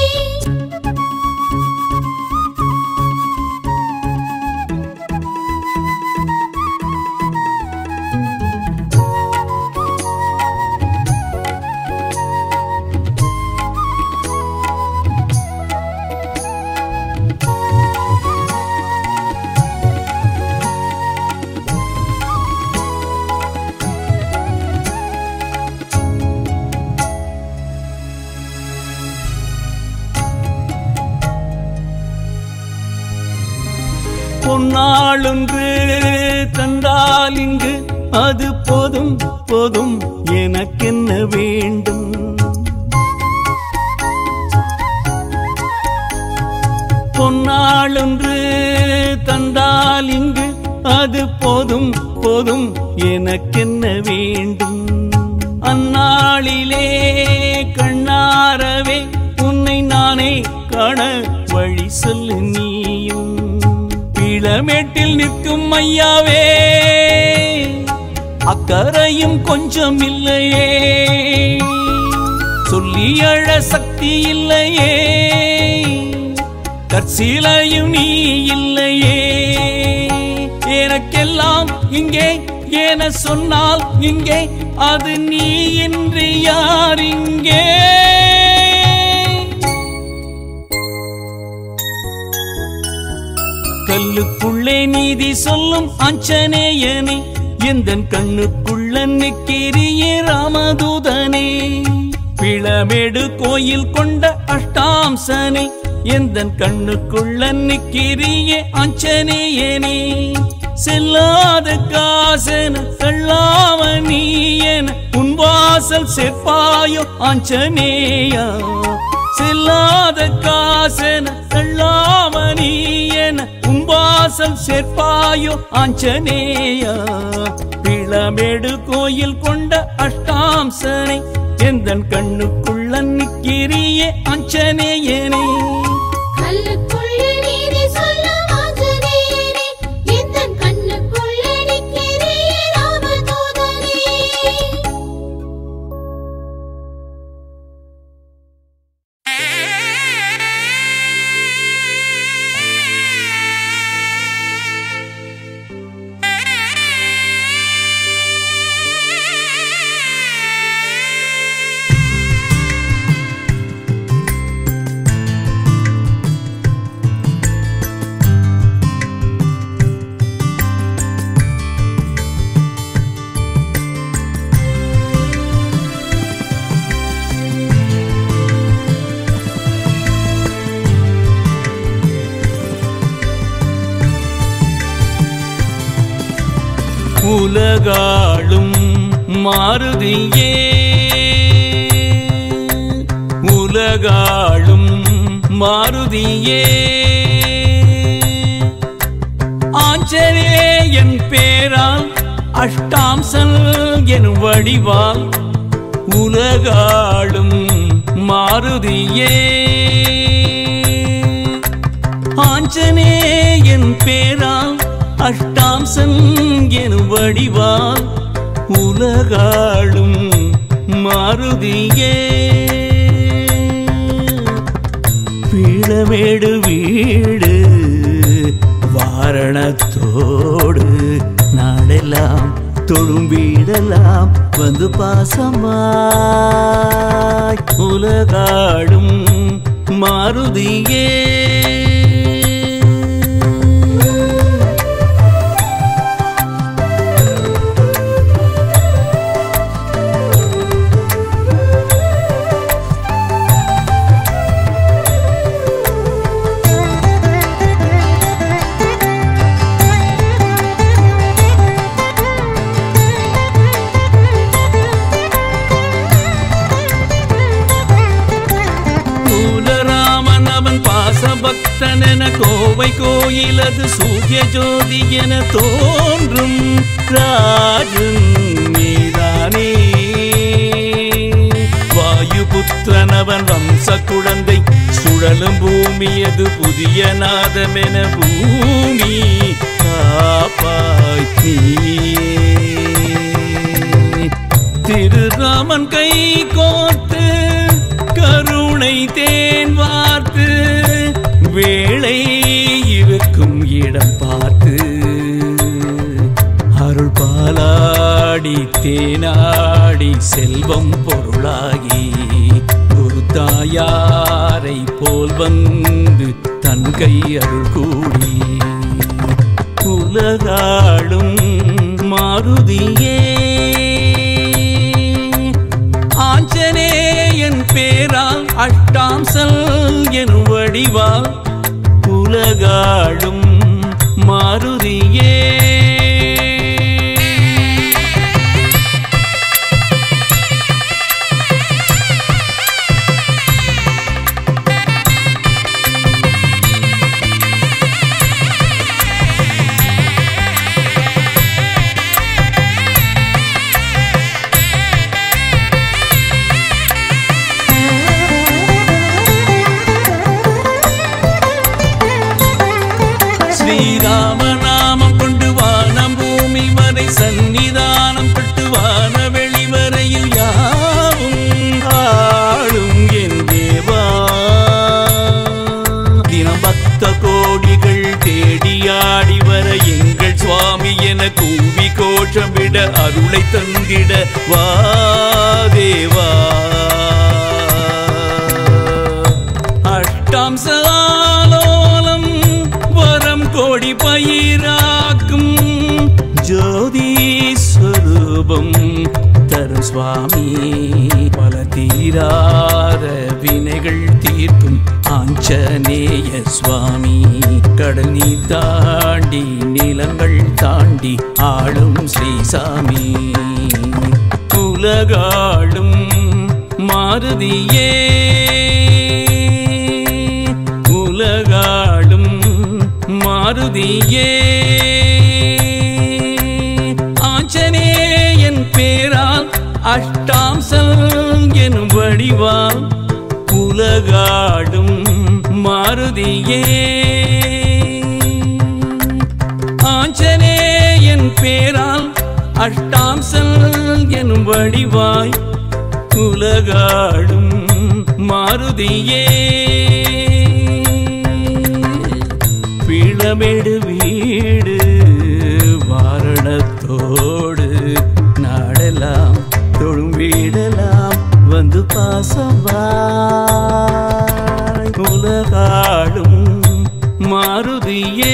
பொன்னாளொன்று தந்தால் இங்கு அது போதும் போதும் எனக்கென்ன வேண்டும் பொன்னாளொன்று தந்தால் இங்கு அது போதும் போதும் எனக்கென்ன வேண்டும் அந்நாளிலே கண்ணாரவே உன்னை நானே காண வழி சொல்லு நீயும் இளமேட்டில் நிற்கும் ஐயாவே அக்கறையும் கொஞ்சம் இல்லையே சொல்லி அழ சக்தி இல்லையே கற்சிலையும் நீ இல்லையே எனக்கெல்லாம் இங்கே என சொன்னால் இங்கே அது நீ இன்றி யார் இங்கே கல்லுக்குள்ளே நீதி சொல்லும் அஞ்சனேயனே எந்தன் கண்ணுக்குள்ள நிக்கிறியே ராமதூதனே பிளமேடு கோயில் கொண்ட அஷ்டாம்சனே எந்தன் கண்ணுக்குள்ள நிக்கிறியே அஞ்சனேயனே செல்லாத காசன செல்லாம நீ என உன் வாசல் செப்பாயோ ஆஞ்சநேயா செல்லாத காசன செல்லாம நீ என உன் வாசல் சேர்ப்பாயோ ஆஞ்சநேயா பிளமேடு கோயில் கொண்ட அஷ்டாம்சனை எந்தன் கண்ணுக்குள்ள நிக்கிறியே ஆஞ்சநேயனே கல்லுக்குள்ள நீதி சொல்லும் ஆஞ்சநேயனே எந்தன் கண்ணுக்குள்ள நிற்கிறியே ராமதூதனே உலகாளும் மாருதியே உலகாளும் மாருதியே ஆஞ்சநேயன் பேரால் அஷ்டாம்சல் என் வடிவால் உலகாளும் மாருதியே ஆஞ்சநேயன் பேரால் அஷ்டாம்சன் எனும் வடிவால் உலகாளும் மாருதியே பீடமேடு வீடு வாரணத்தோடு நாடெல்லாம் தொழும் வீடெல்லாம் வந்து பாசமாய் உலகாடும் மாருதியே மூலராமன் அவன் பாசபக்தன் என கோவை கோயிலது சூரிய ஜோதி என தோன்றும் ராஜன் நீதானே வாயுபுத்திரன் அவன் வம்ச குழந்தை சுழலும் பூமி அது புதிய நாதமென பூமி காப்பாய் நீயே திருராமன் கை கோர்த்து கருணை தேன் வார்த்து வேளை இருக்கும் இடம் பார்த்து அருள் பாலாடி தேனாடி செல்வம் பொருளாகி குரு தாயாரை போல் வந்து தன் கை அருள் கூடி உலகாளும் மாருதியே ஆஞ்சநேயன் பேரால் அஷ்டாம்சல் என் வடிவால் உலகாளும் மாருதியே அருளை தந்திட வா தேவா அஷ்டாம்சாலோலம் வரம் கோடி பயிராக்கும் ஜோதி ஸ்வரூபம் தரும் சுவாமி பல தீராத வினைகள் தீர்க்கும் ஆஞ்சநேய சுவாமி கடல் நீ தாண்டி நிலங்கள் தாண்டி ஆளும் ஸ்ரீசாமி உலகாளும் மாருதியே உலகாளும் மாருதியே ஆஞ்சநேயன் பேரால் அஷ்டாம்சல் எனும் வடிவால் உலகாடும் மாருதியே ஆஞ்சநேயன் பேரால் அஷ்டாம்சல் எனும் வடிவாய் உலகாடும் மாருதியே பிளமெடு வீடு வாரணத்தோடு நாடெல்லாம் தொழும் வீடெல்லாம் வந்து பாசவாய் உலகாடும் மாருதியே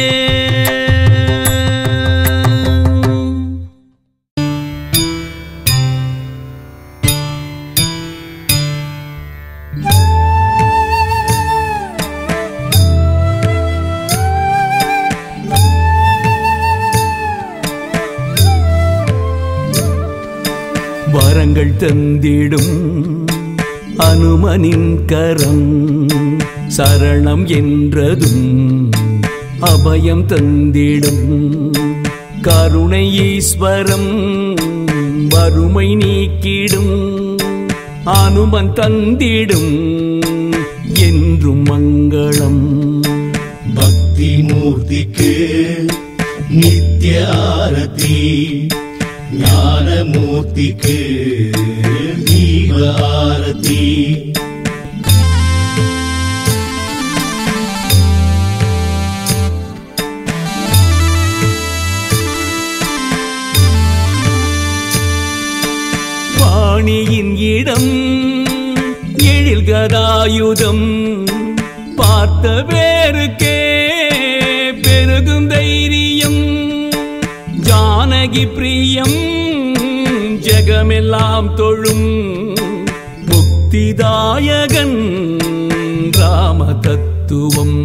வரங்கள் தந்திடும் அனுமனின் கரம் சரணம் என்றதும் அபயம் தந்திடும் கருணை ஈஸ்வரம் வறுமை நீக்கிடும் அனுமன் தந்திடும் என்றும் மங்களம் பக்தி மூர்த்திக்கு நித்ய ஆரதி ஞான மூர்த்திக்கு தீப ஆரதி வாணியின் இடம் எழில் கதாயுதம் பார்த்த பேருக்கே பெருகும் தைரியம் ஜானகி பிரியம் ஜெகமெல்லாம் தொழும் முக்திதாயகன் ராம தத்துவம்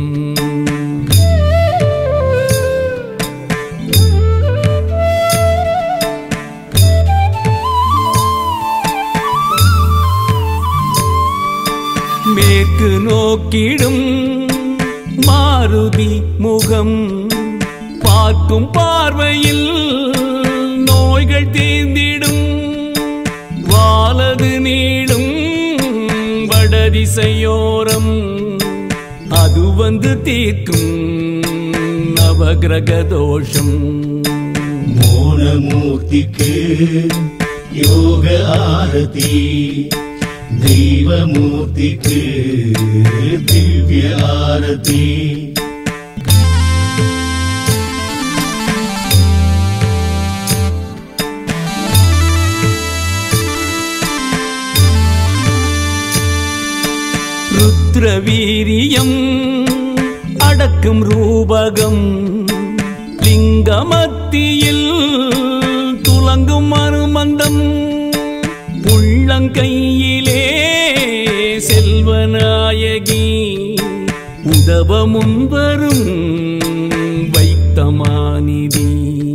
மேற்கு நோக்கிடும் மாருதி முகம் பார்க்கும் பார்வையில் நோய்கள் தீர்ந்திடும் வாலது நீளும் வடதிசையோரம் அது வந்து தீர்க்கும் நவகிரக தோஷம் மோனமூர்த்திக்கு யோக ஆரதி தெய்வமூர்த்திக்கு திவ்ய ஆரதி ருத்ர வீரியம் அடக்கும் ரூபகம் லிங்கமத்தியில் துலங்கும் அனுமந்தம் உள்ளங்கையிலே செல்வநாயகி உதவ முன்வரும் வைத்தமானிதி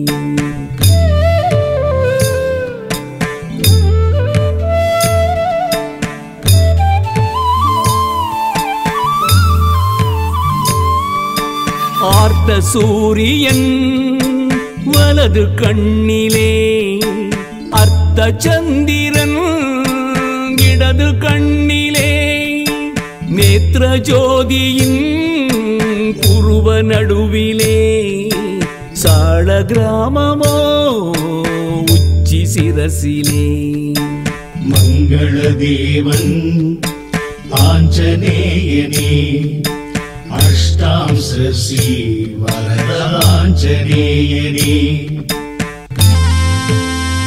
ஆர்த்த சூரியன் வலது கண்ணிலே அர்த்த சந்திரன் இடது கண்ணிலே நேத்திர ஜோதியின் புருவ நடுவிலே சாள கிராமமோ உச்சி சிரசிலே மங்கள தேவன் ஆஞ்சநேயனே அஷ்டாம்ச ஸ்ரீ வரத ஆஞ்சநேயனே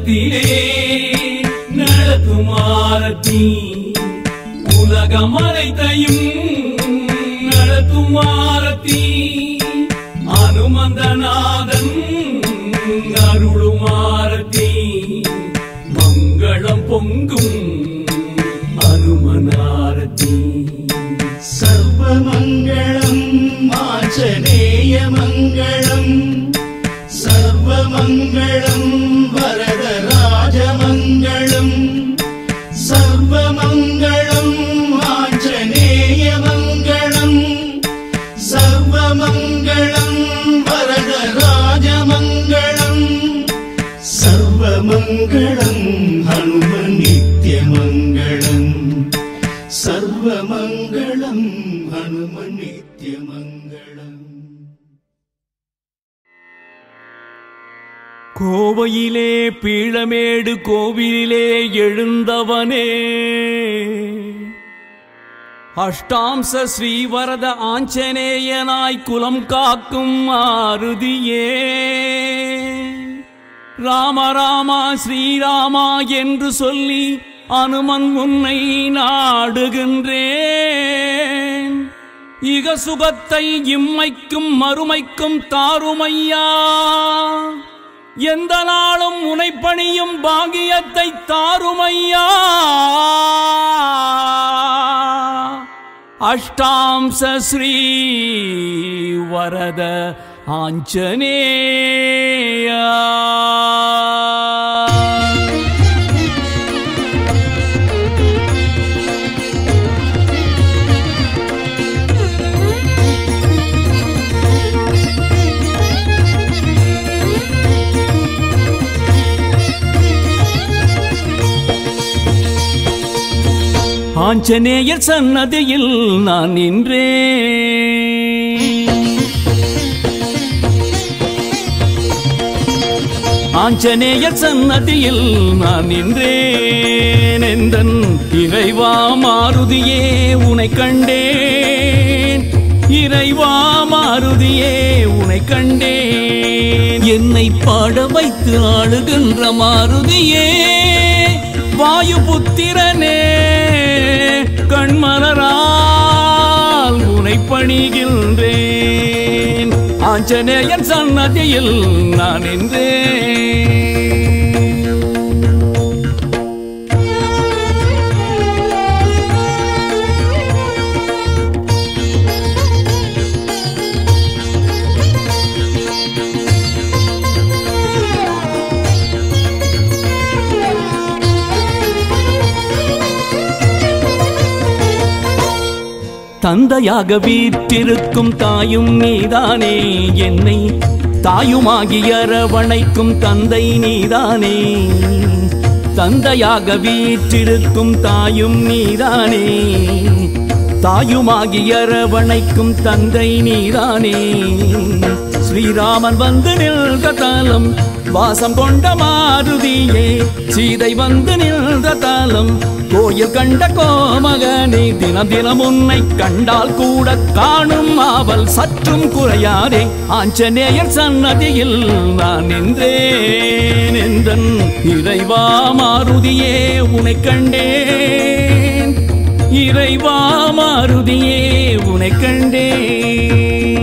உலகத்திலே நடத்தும் ஆரத்தி உலகம் அனைத்தையும் நடத்தும் ஆரத்தி அனுமந்தநாதன் அருளும் ஆரத்தி மங்களம் பொங்கும் அனுமனாரத்தி சர்வமங்களம் ஆஞ்சநேய மங்களம் சர்வமங்களம் வரதராஜமங்களம் சர்வமங்களம் ஆஞ்சநேய மங்களம் சர்வமங்களம் வரதராஜமங்களம் சர்வமங்களம் ஹனுமன் நித்யமங்களம் சர்வமங்களம் ஹனுமன் நித்யமங்களம் கோவையிலே பீழமேடு கோவிலிலே எழுந்தவனே அஷ்டாம்ச ஸ்ரீவரத ஆஞ்சநேயனாய் குலம் காக்கும் மாருதியே ராம ராமா ஸ்ரீராமா என்று சொல்லி அனுமன் உன்னை நாடுகின்றேன் இக சுகத்தை இம்மைக்கும் மறுமைக்கும் தாருமையா எந்த நாளும் உனைப்பணியும் பாகியத்தை தாருமையா அஷ்டாம்ச ஸ்ரீ வரத ஆஞ்சநேயா ஆஞ்சநேயர் சன்னதியில் நான் நின்றேன் ஆஞ்சநேயர் சன்னதியில் நான் நின்றேன் எந்தன் இறைவா மாருதியே உனை கண்டேன் இறைவா மாருதியே உனை கண்டேன் என்னை பாட வைத்து ஆளுகின்ற மாருதியே வாயு புத்திரனே கண்மலரால் உனை பணிகின்றேன் ஆஞ்சநேயன் சன்னதியில் நான் நின்றேன் தந்தையாக வீற்றிருக்கும் தாயும் நீதானே என்னை தாயுமாகி அரவணைக்கும் தந்தை நீதானே தந்தையாக வீற்றிருக்கும் தாயும் நீதானே தாயுமாகி அரவணைக்கும் தந்தை நீதானே ஸ்ரீராமன் வந்து நின்ற தாளம் வாசம் கொண்ட மாருதியே சீதை வந்து நின்ற தாளம் கோயில் கண்ட கோமகனே தினம் தினம் உன்னை கண்டால் கூட காணும் ஆவல் சற்றும் குறையாதே ஆஞ்சநேயர் சன்னதியில் நான் நின்றேன் என்றன் இறைவா மாருதியே உனை கண்டேன் இறைவா மாருதியே உனை கண்டேன்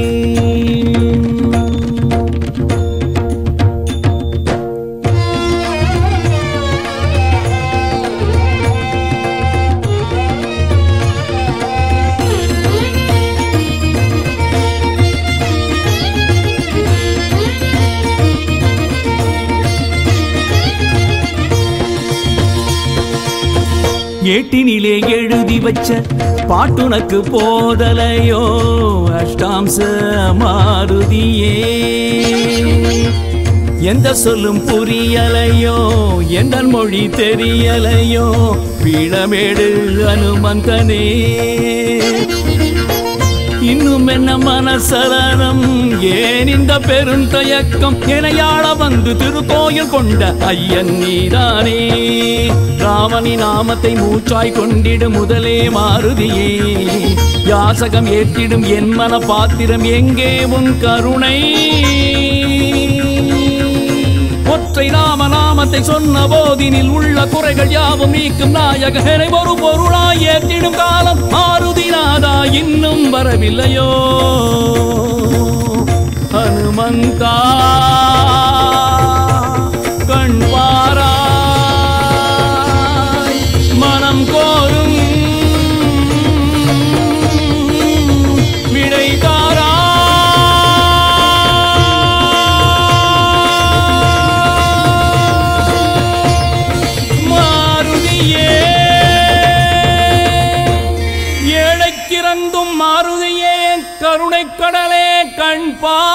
ஏட்டினிலே எழுதி வச்ச பாட்டுனக்கு போதலையோ அஷ்டாம்ச மாருதியே எந்த சொல்லும் புரியலையோ எந்த மொழி தெரியலையோ பீடமேடு அனுமந்தனே இன்னும் என்ன மனசலனம் ஏன் இந்த பெருந்தயக்கம் எனையாள வந்து திருக்கோயில் கொண்ட ஐயன் நீதானே ராமனி நாமத்தை மூச்சாய் கொண்டிடு முதலே மாருதியே யாசகம் ஏற்றிடும் என் மன பாத்திரம் எங்கே உன் கருணை ஒற்றை ராமநாம நாமத்தை சொன்ன போதினில் உள்ள குறைகள் யாவும் நீக்கும் நாயகனை ஒரு பொருளாய் ஏற்றிடும் காலம் மாருதிநாதா இன்னும் வரவில்லையோ ஹனுமந்தா கண் பாராய் மனம் கோரும் விடை மாருதியே ஏழைக்கிறந்தும் மாருதியே கருணை கடலே கண்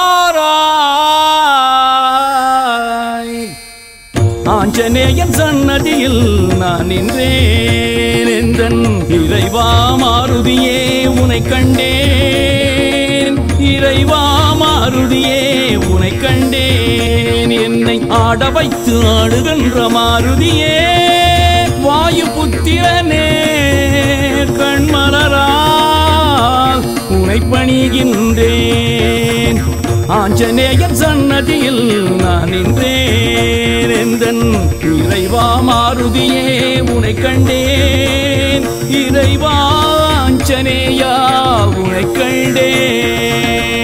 பாராய் ஆஞ்சநேயன் சன்னதியில் நான் நின்றேன் என்றன் இறைவா மாருதியே உனை கண்டேன் இறைவா மாருதியே உனை கண்டேன் என்னை ஆட வைத்து ஆடுகின்ற மாருதியே வாயு புத்திரனே கண்மலரால் உனை பணிகின்றேன் ஆஞ்சநேயன் சன்னதியில் நான் நின்றேன் எந்தன் இறைவா மாருதியே உனை கண்டேன் இறைவா ஆஞ்சநேயா உனை கண்டேன்